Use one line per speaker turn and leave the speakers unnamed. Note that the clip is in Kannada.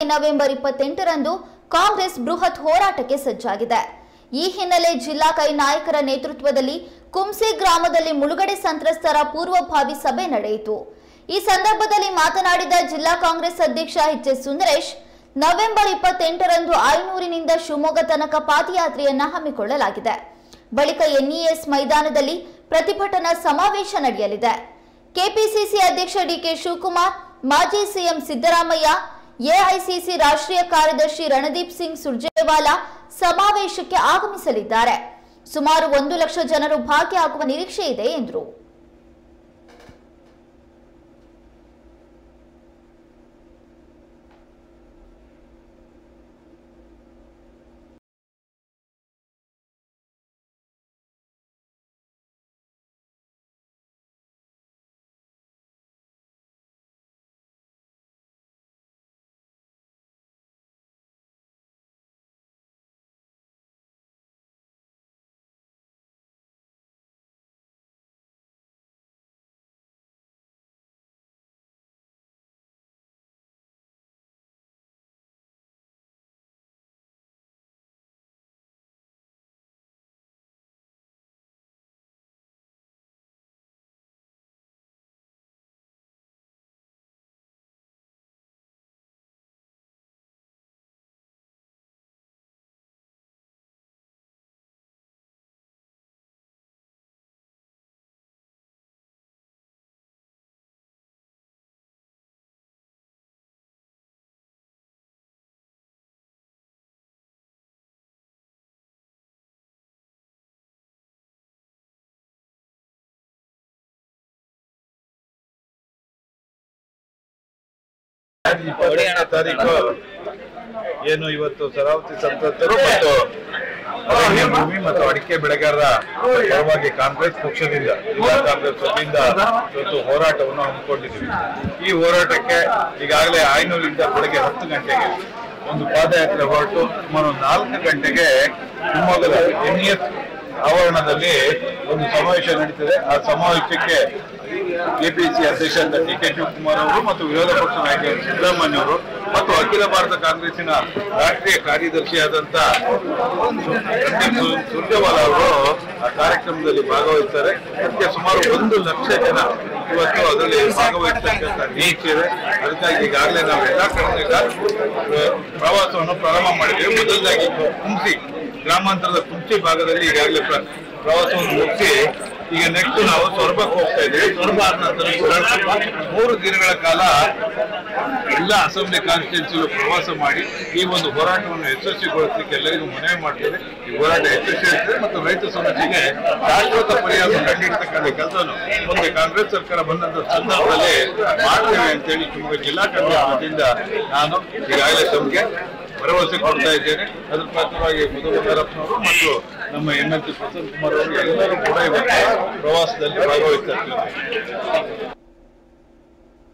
ನವೆಂಬರ್ ಇಪ್ಪತ್ತೆಂಟರಂದು ಕಾಂಗ್ರೆಸ್ ಬೃಹತ್ ಹೋರಾಟಕ್ಕೆ ಸಜ್ಜಾಗಿದೆ ಈ ಹಿನ್ನೆಲೆ ಜಿಲ್ಲಾ ಕೈ ನಾಯಕರ ನೇತೃತ್ವದಲ್ಲಿ ಕುಂಸಿ ಗ್ರಾಮದಲ್ಲಿ ಮುಳುಗಡೆ ಸಂತ್ರಸ್ತರ ಪೂರ್ವಭಾವಿ ಸಭೆ ನಡೆಯಿತು ಈ ಸಂದರ್ಭದಲ್ಲಿ ಮಾತನಾಡಿದ ಜಿಲ್ಲಾ ಕಾಂಗ್ರೆಸ್ ಅಧ್ಯಕ್ಷ ಎಚ್ ಎಸ್ ಸುಂದರೇಶ್ ನವೆಂಬರ್ ಇಪ್ಪತ್ತೆಂಟರಂದು ಐನೂರಿನಿಂದ ಶಿವಮೊಗ್ಗ ತನಕ ಪಾದಯಾತ್ರೆಯನ್ನ ಹಮ್ಮಿಕೊಳ್ಳಲಾಗಿದೆ ಬಳಿಕ ಎನ್ಇಎಸ್ ಮೈದಾನದಲ್ಲಿ ಪ್ರತಿಭಟನಾ ಸಮಾವೇಶ ನಡೆಯಲಿದೆ ಕೆಪಿಸಿಸಿ ಅಧ್ಯಕ್ಷ ಡಿಕೆ ಶಿವಕುಮಾರ್ ಮಾಜಿ ಸಿಎಂ ಸಿದ್ದರಾಮಯ್ಯ ಎಐಸಿಸಿ ರಾಷ್ಟ್ರೀಯ ಕಾರ್ಯದರ್ಶಿ ರಣದೀಪ್ ಸಿಂಗ್ ಸುರ್ಜೇವಾಲಾ ಸಮಾವೇಶಕ್ಕೆ ಆಗಮಿಸಲಿದ್ದಾರೆ ಸುಮಾರು ಒಂದು ಲಕ್ಷ ಜನರು ಭಾಗಿಯಾಗುವ ನಿರೀಕ್ಷೆ ಇದೆ ಎಂದರು
ಇಪ್ಪತ್ತೈದನೇ ತಾರೀಕು ಏನು ಇವತ್ತು ಸರಾವತಿ ಸಂತ್ರಸ್ತರು ಮತ್ತು ಅರಣ್ಯ ಭೂಮಿ ಮತ್ತು ಅಡಿಕೆ ಬೆಳೆಗಾರರ ಪರವಾಗಿ ಕಾಂಗ್ರೆಸ್ ಪಕ್ಷದಿಂದ ಜಿಲ್ಲಾ ಕಾಂಗ್ರೆಸ್ ವತಿಯಿಂದ ಇವತ್ತು ಹೋರಾಟವನ್ನು ಹಮ್ಮಿಕೊಂಡಿದ್ದೀವಿ ಈ ಹೋರಾಟಕ್ಕೆ ಈಗಾಗಲೇ ಆಯ್ನೂರಿಂದ ಬೆಳಗ್ಗೆ ಹತ್ತು ಗಂಟೆಗೆ ಒಂದು ಪಾದಯಾತ್ರೆ ಹೊರಟು ಸುಮಾರು ನಾಲ್ಕು ಗಂಟೆಗೆ ಶಿವಮೊಗ್ಗದ ಎನ್ಇಎಸ್ ಆವರಣದಲ್ಲಿ ಒಂದು ಸಮಾವೇಶ ನಡೀತದೆ ಆ ಸಮಾವೇಶಕ್ಕೆ ಕೆಪಿಸಿ ಅಧ್ಯಕ್ಷ ಡಿ ಕೆ ಶಿವಕುಮಾರ್ ಅವರು ಮತ್ತು ವಿರೋಧ ಪಕ್ಷ ನಾಯಕ ಸಿದ್ದರಾಮಯ್ಯ ಅವರು ಮತ್ತು ಅಖಿಲ ಭಾರತ ಕಾಂಗ್ರೆಸ್ಸಿನ ರಾಷ್ಟ್ರೀಯ ಕಾರ್ಯದರ್ಶಿಯಾದಂತ ರಣದೀಪ್ ಸು- ಸುರ್ಜೇವಾಲಾ ಅವರು ಆ ಕಾರ್ಯಕ್ರಮದಲ್ಲಿ ಭಾಗವಹಿಸ್ತಾರೆ ಅದಕ್ಕೆ ಸುಮಾರು ಒಂದು ಲಕ್ಷ ಜನ ಇವತ್ತು ಅದರಲ್ಲಿ ಭಾಗವಹಿಸತಕ್ಕಂಥ ನಿರೀಕ್ಷೆ ಇದೆ ಅದಕ್ಕಾಗಿ ಈಗಾಗಲೇ ನಾವು ಎಲ್ಲಾ ಕಡೆ ಪ್ರವಾಸವನ್ನು ಪ್ರಾರಂಭ ಮಾಡಿದ್ದೇವೆ ಮೊದಲದಾಗಿ ಕುಂಸಿ ಗ್ರಾಮಾಂತರದ ಕುಂಚಿ ಭಾಗದಲ್ಲಿ ಈಗಾಗಲೇ ಪ್ರ- ಪ್ರವಾಸವನ್ನು ಮುಗಿಸಿ ಈಗ ನೆಕ್ಸ್ಟ್ ನಾವು ಸೊರಬಕ್ಕೆ ಹೋಗ್ತಾ ಇದ್ದೀವಿ ಸೊರಬ ಆದ ನಂತರ ಕೂಡ ಮೂರು ದಿನಗಳ ಕಾಲ ಎಲ್ಲ ಅಸೆಂಬ್ಲಿ ಕಾನ್ಸ್ಟಿಟ್ಯೂನ್ಸಿಲು ಪ್ರವಾಸ ಮಾಡಿ ಈ ಒಂದು ಹೋರಾಟವನ್ನು ಯಶಸ್ವಿಗೊಳಿಸಲಿಕ್ಕೆ ಎಲ್ಲರಿಗೂ ಮನವಿ ಮಾಡ್ತೇವೆ ಈ ಹೋರಾಟ ಯಶಸ್ವಿಯಾಗ್ತದೆ ಮತ್ತು ರೈತ ಸಮಸ್ಯೆಗೆ ಶಾಶ್ವತ ಪರಿಹಾರ ಕಂಡುಹಿಡಿತಕ್ಕಂಥ ಕೆಲಸವನ್ನು ಮುಂದೆ ಕಾಂಗ್ರೆಸ್ ಸರ್ಕಾರ ಬಂದಂತ ಸಂದರ್ಭದಲ್ಲಿ ಮಾಡ್ತೇವೆ ಅಂತೇಳಿ ಶಿವಮೊಗ್ಗ ಜಿಲ್ಲಾ ಕಾಂಗ್ರೆಸ್ ವತಿಯಿಂದ ನಾನು ಈಗಾಗಲೇ ತಮಗೆ ಭರವಸೆ ಕೊಡ್ತಾ ಇದ್ದೇನೆ ಅದ್ರ ಪ್ರಕಾರವಾಗಿ ಮಧು ಬಂಗಾರಪ್ಪನವರು ಮತ್ತು ನಮ್ಮ M L C Prasanna Kumar ಅವರು ಎಲ್ಲರೂ ಕೂಡ ಇವತ್ತು ಪ್ರವಾಸದಲ್ಲಿ ಭಾಗವಹಿಸ್ತಾ ಇದ್ದಾರೆ